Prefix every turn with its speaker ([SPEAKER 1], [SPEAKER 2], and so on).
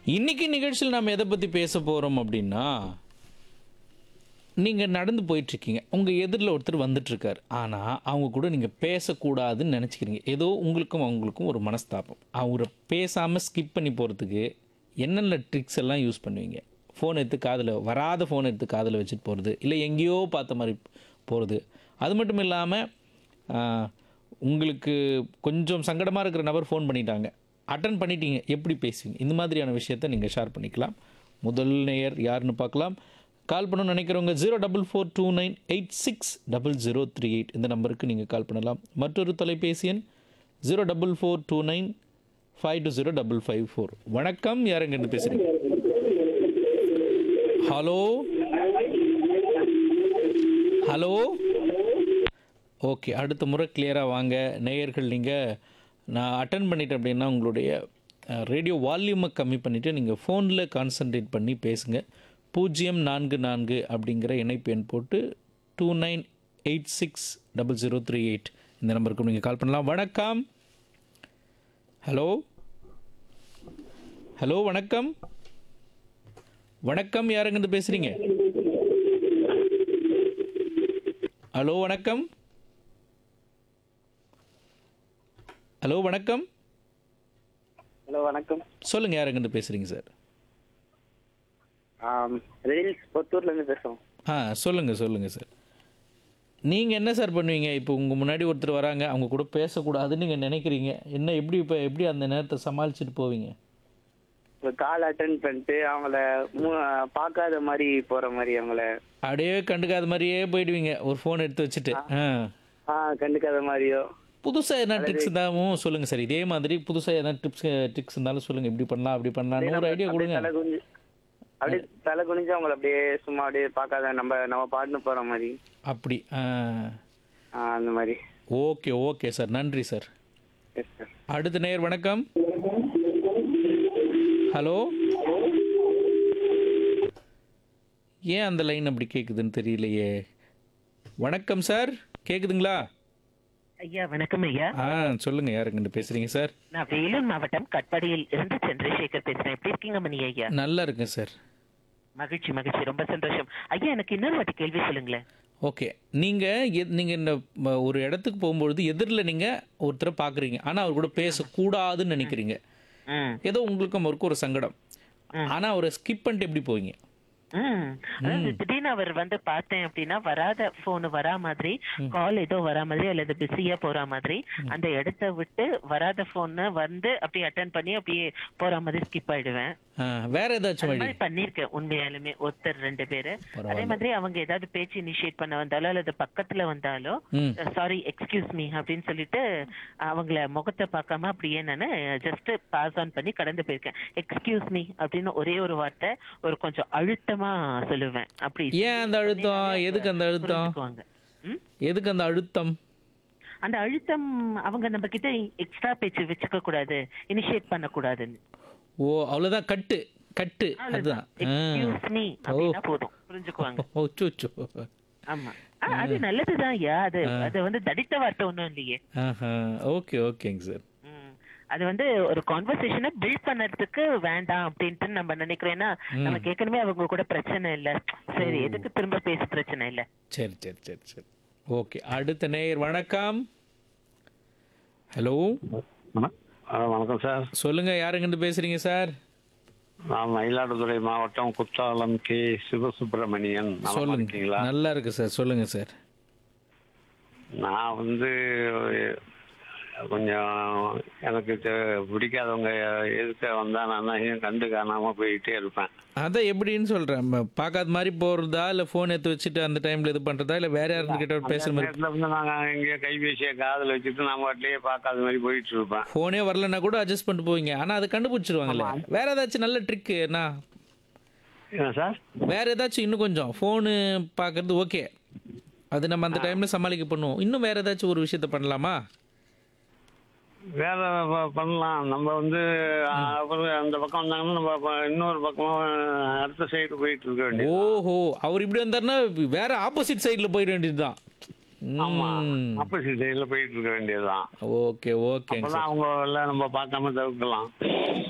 [SPEAKER 1] இன்னைக்கு நிகழ்ச்சியில் நாம் எதை பற்றி பேச போகிறோம் அப்படின்னா நீங்கள் நடந்து போயிட்டுருக்கீங்க உங்கள் எதிரில் ஒருத்தர் வந்துட்டுருக்கார் ஆனால் அவங்க கூட நீங்கள் பேசக்கூடாதுன்னு நினச்சிக்கிறீங்க ஏதோ உங்களுக்கும் அவங்களுக்கும் ஒரு மனஸ்தாபம் அவரை பேசாமல் ஸ்கிப் பண்ணி போகிறதுக்கு என்னென்ன ட்ரிக்ஸ் எல்லாம் யூஸ் பண்ணுவீங்க ஃபோன் எடுத்து காதில் வராத ஃபோன் எடுத்து காதில் வச்சுட்டு போகிறது இல்லை எங்கேயோ பார்த்த மாதிரி போகிறது அது மட்டும் இல்லாமல் உங்களுக்கு கொஞ்சம் சங்கடமாக இருக்கிற நபர் ஃபோன் பண்ணிட்டாங்க அட்டன் பண்ணிட்டீங்க எப்படி பேசுவீங்க இந்த மாதிரியான விஷயத்தை நீங்கள் ஷேர் பண்ணிக்கலாம் முதல் நேயர் யாருன்னு பார்க்கலாம் கால் பண்ணணும்னு நினைக்கிறவங்க zero double four two nine eight six double zero three eight இந்த நம்பருக்கு நீங்கள் கால் பண்ணலாம் மற்றொரு தொலைபேசி எண் zero double four two nine five two zero double five four வணக்கம் யாருங்கன்னு பேசுகிறீங்க ஹலோ ஹலோ ஓகே அடுத்த முறை கிளியராக வாங்க நேயர்கள் நீங்கள் நான் அட்டன் பண்ணிட்டேன் அப்படின்னா உங்களுடைய ரேடியோ வால்யூமை கம்மி பண்ணிவிட்டு நீங்கள் ஃபோனில் கான்சன்ட்ரேட் பண்ணி பேசுங்க பூஜ்ஜியம் நான்கு நான்கு அப்படிங்கிற இணைப்பு எண் போட்டு two nine eight six double zero three eight இந்த நம்பருக்கு நீங்கள் கால் பண்ணலாம் வணக்கம் ஹலோ ஹலோ வணக்கம் வணக்கம் யாருங்கிட்ட பேசுகிறீங்க ஹலோ வணக்கம் ஹலோ வணக்கம்
[SPEAKER 2] ஹலோ வணக்கம்
[SPEAKER 1] சொல்லுங்கள் யாருங்கிட்ட பேசுகிறீங்க சார்
[SPEAKER 2] ரீல்ஸ் பொத்தூர்ல இருந்து பேசுறோம்
[SPEAKER 1] ஆ சொல்லுங்கள் சொல்லுங்கள் சார் நீங்கள் என்ன சார் பண்ணுவீங்க இப்போ உங்கள் முன்னாடி ஒருத்தர் வராங்க அவங்க கூட பேசக்கூடாதுன்னு நீங்கள் நினைக்கிறீங்க என்ன எப்படி இப்போ எப்படி அந்த நேரத்தை சமாளிச்சுட்டு போவீங்க
[SPEAKER 2] இப்போ கால் அட்டன் பண்ணிட்டு அவங்கள மு- பார்க்காத மாதிரி போற மாதிரி அவங்கள
[SPEAKER 1] அப்படியே கண்டுக்காத மாதிரியே போயிடுவீங்க ஒரு ஃபோன் எடுத்து வச்சுட்டு ஆ
[SPEAKER 2] ஆ கண்டுக்காத மாதிரியோ
[SPEAKER 1] புதுசாக என்ன ட்ரிக்ஸ் இருந்தாலும் சொல்லுங்கள் சார் இதே மாதிரி புதுசாக எதனா டிப்ஸ் ட்ரிக்ஸ் இருந்தாலும் சொல்லுங்கள் இப்படி பண்ணலாம் அப்படி பண்ணலாம் ஒரு ஐடியா கொடுங்க
[SPEAKER 2] தலை குனிஞ்சு அப்படியே தலை குனிஞ்சு அவங்கள அப்படியே சும்மா அப்படியே பார்க்காத நம்ம நம்ம பாட்டுன்னு போற மாதிரி
[SPEAKER 1] அப்படி ஆ
[SPEAKER 2] ஆ, அந்த மாதிரி
[SPEAKER 1] ஓகே ஓகே சார் நன்றி சார்
[SPEAKER 2] எஸ் சார்
[SPEAKER 1] அடுத்த நேயர் வணக்கம் ஹலோ ஏன் அந்த லைன் அப்படி கேட்குதுன்னு தெரியலையே வணக்கம் சார் கேட்குதுங்களா
[SPEAKER 3] ஐயா வணக்கம் ஐயா
[SPEAKER 1] ஆ சொல்லுங்க யாருங்கன்னு பேசுறீங்க சார்
[SPEAKER 3] நான் வேலூர் மாவட்டம் கட்பாடியில் இருந்து சந்திரசேகர் பேசுறேன் எப்படி இருக்கீங்க மணி ஐயா
[SPEAKER 1] நல்லா இருக்கேன் சார்
[SPEAKER 3] மகிழ்ச்சி மகிழ்ச்சி ரொம்ப சந்தோஷம் ஐயா எனக்கு இன்னொரு வாட்டி கேள்வி சொல்லுங்களேன்
[SPEAKER 1] ஓகே நீங்கள் நீங்கள் இந்த ம- ஒரு இடத்துக்கு போகும்பொழுது எதிரில் நீங்கள் ஒருத்தரை பார்க்குறீங்க ஆனால் அவர் கூட பேசக்கூடாதுன்னு நினைக்கிறீங்க
[SPEAKER 3] ம்
[SPEAKER 1] ஏதோ உங்களுக்கும் அவருக்கும் ஒரு சங்கடம் ஆனால் அவரை ஸ்கிப் பண்ணிட்டு எப்படி போவீங்க
[SPEAKER 3] ம் அதாவது திடீர்னு அவர் வந்து பார்த்தேன் அப்படின்னா வராத போன் வரா மாதிரி கால் ஏதோ வரா மாதிரி அல்லது பிஸியா போற மாதிரி அந்த இடத்த விட்டு வராத போன் வந்து அப்படியே அட்டன் பண்ணி அப்படியே போற மாதிரி ஸ்கிப் ஆயிடுவேன்
[SPEAKER 1] ஆ, வேற ஏதாச்சும்
[SPEAKER 3] அந்த
[SPEAKER 1] வழி
[SPEAKER 3] மாதிரி பண்ணிருக்கேன் உண்மையாலுமே ஒருத்தர் ரெண்டு பேரு அதே மாதிரி அவங்க ஏதாவது பேச்சு இனிஷியேட் பண்ண வந்தாலோ அல்லது பக்கத்துல வந்தாலோ
[SPEAKER 1] ம்
[SPEAKER 3] சாரி எக்ஸ்கியூஸ் மீ அப்படின்னு சொல்லிட்டு அவங்கள முகத்தை பார்க்காம அப்படியே நான் ஜஸ்ட் பாஸ் ஆன் பண்ணி கடந்து போயிருக்கேன் எக்ஸ்கியூஸ் மீ அப்படின்னு ஒரே ஒரு வார்த்தை ஒரு கொஞ்சம் அழுத்தமா சொல்லுவேன் அப்படி
[SPEAKER 1] ஏன் அந்த அழுத்தம் எதுக்கு அந்த அழுத்தம்
[SPEAKER 3] புரிஞ்சுக்குவாங்க. ம்?
[SPEAKER 1] எதுக்கு அந்த அழுத்தம்
[SPEAKER 3] அந்த அழுத்தம் அவங்க நம்ம கிட்ட எக்ஸ்ட்ரா பேச்சு வச்சுக்க கூடாது இனிஷியேட் பண்ண கூடாதுன்னு
[SPEAKER 1] ஓ அவ்வளோதான் கட்டு கட்டு அதுதான் ஆ.
[SPEAKER 3] எக்ஸ்கியூஸ் மீ அப்படின்னா போதும் புரிஞ்சுக்குவாங்க
[SPEAKER 1] ஓ சூச்சோ
[SPEAKER 3] ஆமா ஆ, அது நல்லதுதான் ஐயா அது அது வந்து தடித்த வார்த்தை ஒண்ணும் இல்லையே
[SPEAKER 1] ஆஹா ஓகே ஓகேங்க சார்
[SPEAKER 3] ம். அது வந்து ஒரு கான்வர்சேஷனை பில்ட் பண்ணறதுக்கு வேண்டாம் அப்படின்ட்டு நம்ம நினைக்கிறேன்னா நமக்கு ஏற்கனவே அவங்க கூட பிரச்சனை இல்ல சரி எதுக்கு திரும்ப பேச பிரச்சனை இல்ல
[SPEAKER 1] சரி சரி சரி சரி ஓகே அடுத்த நேயர் வணக்கம் ஹலோ
[SPEAKER 4] வண- ஆ, வணக்கம் சார்
[SPEAKER 1] சொல்லுங்க யாருங்கிட்ட பேசுறீங்க சார்
[SPEAKER 4] நான் மயிலாடுதுறை மாவட்டம் குற்றாலம் கே சிவசுப்பிரமணியன் நலமா
[SPEAKER 1] சொல்லுங்க
[SPEAKER 4] இருக்கீங்களா
[SPEAKER 1] நல்லா இருக்கு சார் சொல்லுங்க சார்
[SPEAKER 4] நான் வந்து கொஞ்சம் எனக்கு தெ- பிடிக்காதவங்க எதுக்க வந்தா நான் தான் கண்டு காணாம போயிட்டே இருப்பேன்
[SPEAKER 1] அதான் எப்படின்னு சொல்றேன் ம, பார்க்காத மாதிரி போறதா இல்ல ஃபோன் எடுத்து வச்சுட்டு அந்த டைம்ல இது பண்றதா இல்ல வேற யாருக்கிட்ட பேசுற மாதிரி
[SPEAKER 4] நேரத்துல வந்து நாங்க எங்கேயோ கைபேசியை காதுல வச்சுட்டு நான் பாட்டிலேயே பார்க்காத மாதிரி போயிட்டு இருப்பேன்
[SPEAKER 1] ஃபோனே வரலன்னா கூட அட்ஜஸ்ட் பண்ணிட்டு போவீங்க ஆனா அதை கண்டுபிடிச்சிருவாங்கல்ல வேற ஏதாச்சும் நல்ல ட்ரிக் என்ன
[SPEAKER 4] என்ன சார்
[SPEAKER 1] வேற ஏதாச்சும் இன்னும் கொஞ்சம் ஃபோனு பார்க்கறது ஓகே அது நம்ம அந்த டைம்ல சமாளிக்க பண்ணுவோம் இன்னும் வேற ஏதாச்சும் ஒரு விஷயத்த பண்ணலாமா
[SPEAKER 4] வேற ப- பண்ணலாம் நம்ம வந்து அப்புறம் அந்த பக்கம் வந்தாங்கன்னா நம்ம ப- இன்னொரு பக்கம் அடுத்த சைடு போயிட்டு இருக்க வேண்டியது
[SPEAKER 1] ஓஹோ அவர் இப்படி வந்தாருன்னா வேற ஆப்போசிட் சைடுல போயிட வேண்டியதுதான்
[SPEAKER 4] ஆமா
[SPEAKER 1] ம்.
[SPEAKER 4] ஆப்போசிட் சைடுல போயிட்டு இருக்க வேண்டியதுதான்
[SPEAKER 1] ஓகே ஓகேங்க
[SPEAKER 4] அப்பதான் அவங்க எல்லாம் நம்ம பார்க்காம தவிர்க்கலாம்